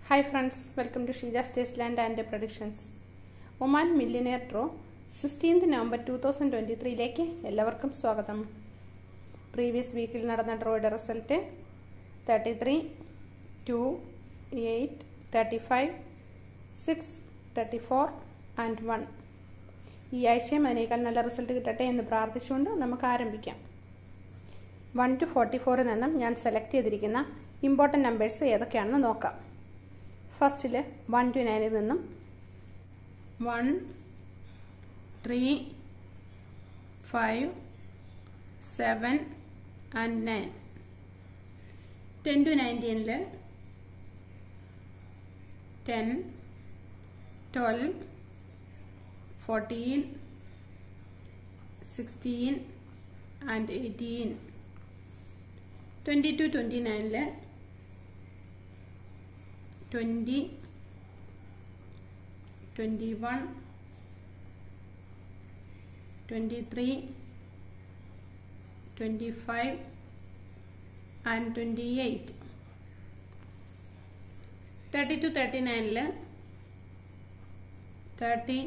hi friends welcome to Sheeja's taste land and productions Oman millionaire draw sixteenth November two thousand twenty ത്രീയിലേക്ക് എല്ലാവർക്കും സ്വാഗതം previous വീക്കിൽ നടന്ന ഡ്രോയുടെ result thirty three two eight thirty five six thirty four and one ഈ ആഴ്ചയും അതിനേക്കാൾ നല്ല റിസൾട്ട് കിട്ടട്ടെ എന്ന് പ്രാർത്ഥിച്ചുകൊണ്ട് നമുക്ക് ആരംഭിക്കാം വൺ ടു ഫോർട്ടി ഫോറിൽ നിന്നും ഞാൻ സെലക്ട് ചെയ്തിരിക്കുന്ന ഇമ്പോർട്ടൻ്റ് നമ്പേഴ്സ് ഏതൊക്കെയാണെന്ന് നോക്കാം ഫസ്റ്റിൽ വൺ ടു നയനിൽ നിന്നും one three five seven and nine ten two നയൻറ്റീനിൽ ten twelve fourteen sixteen and eighteen twenty two twenty നയനിൽ twenty twenty one twenty three twenty five and twenty eight thirty two thirty നയനിൽ thirty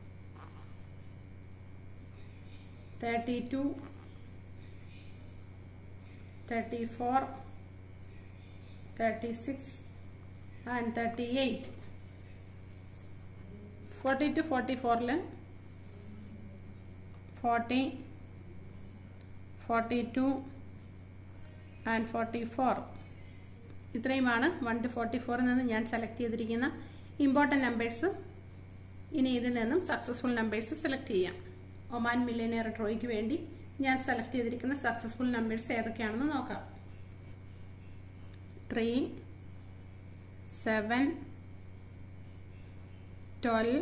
thirty two thirty four thirty six and thirty eight forty two forty ഫോറിൽ forty forty two and forty four ഇത്രയുമാണ് one two forty ഫോറിൽ നിന്ന് ഞാൻ select ചെയ്തിരിക്കുന്ന important numbers ഇനി ഇതിൽ നിന്നും സക്സസ്ഫുൾ നമ്പേഴ്സ് സെലക്ട് ചെയ്യാം ഒമാൻ മില്ലിനിയർ ഡ്രോയ്ക്ക് വേണ്ടി ഞാൻ സെലക്ട് ചെയ്തിരിക്കുന്ന സക്സസ്ഫുൾ നമ്പേഴ്സ് ഏതൊക്കെയാണെന്ന് നോക്കാം three seven twelve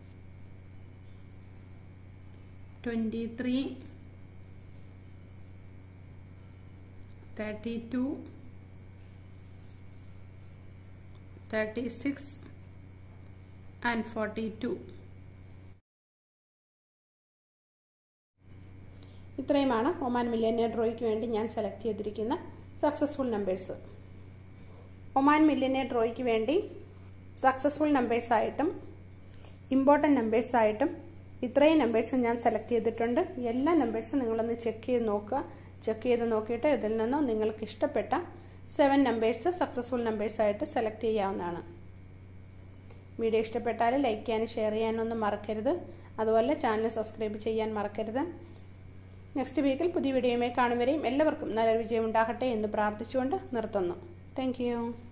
twenty three thirty two thirty six and forty two ഇത്രയുമാണ് ഒമാൻ മില്ലിയനിയർ ഡ്രോയ്ക്ക് വേണ്ടി ഞാൻ സെലക്ട് ചെയ്തിരിക്കുന്ന സക്സസ്ഫുൾ നമ്പേഴ്സ് ഒമാൻ മില്ലിയനിയർ ഡ്രോയ്ക്ക് വേണ്ടി സക്സസ്ഫുൾ നമ്പേഴ്സായിട്ടും ഇമ്പോർട്ടൻ്റ് നമ്പേഴ്സായിട്ടും ഇത്രയും നമ്പേഴ്സ് ഞാൻ സെലക്ട് ചെയ്തിട്ടുണ്ട് എല്ലാ നമ്പേഴ്സും നിങ്ങളൊന്ന് ചെക്ക് ചെയ്ത് നോക്കുക ചെക്ക് ചെയ്ത് നോക്കിയിട്ട് ഇതിൽ നിന്നും നിങ്ങൾക്ക് ഇഷ്ടപ്പെട്ട സെവൻ നമ്പേഴ്സ് സക്സസ്ഫുൾ നമ്പേഴ്സായിട്ട് സെലക്ട് ചെയ്യാവുന്നതാണ് വീഡിയോ ഇഷ്ടപ്പെട്ടാൽ ലൈക്ക് ചെയ്യാനും ഷെയർ ചെയ്യാനൊന്നും മറക്കരുത് അതുപോലെ ചാനൽ സബ്സ്ക്രൈബ് ചെയ്യാൻ മറക്കരുത് നെക്സ്റ്റ് വീക്കിൽ പുതിയ വീഡിയോയുമായി കാണും വരെയും എല്ലാവർക്കും നല്ലൊരു വിജയം ഉണ്ടാകട്ടെ എന്ന് പ്രാർത്ഥിച്ചുകൊണ്ട് നിർത്തുന്നു താങ്ക്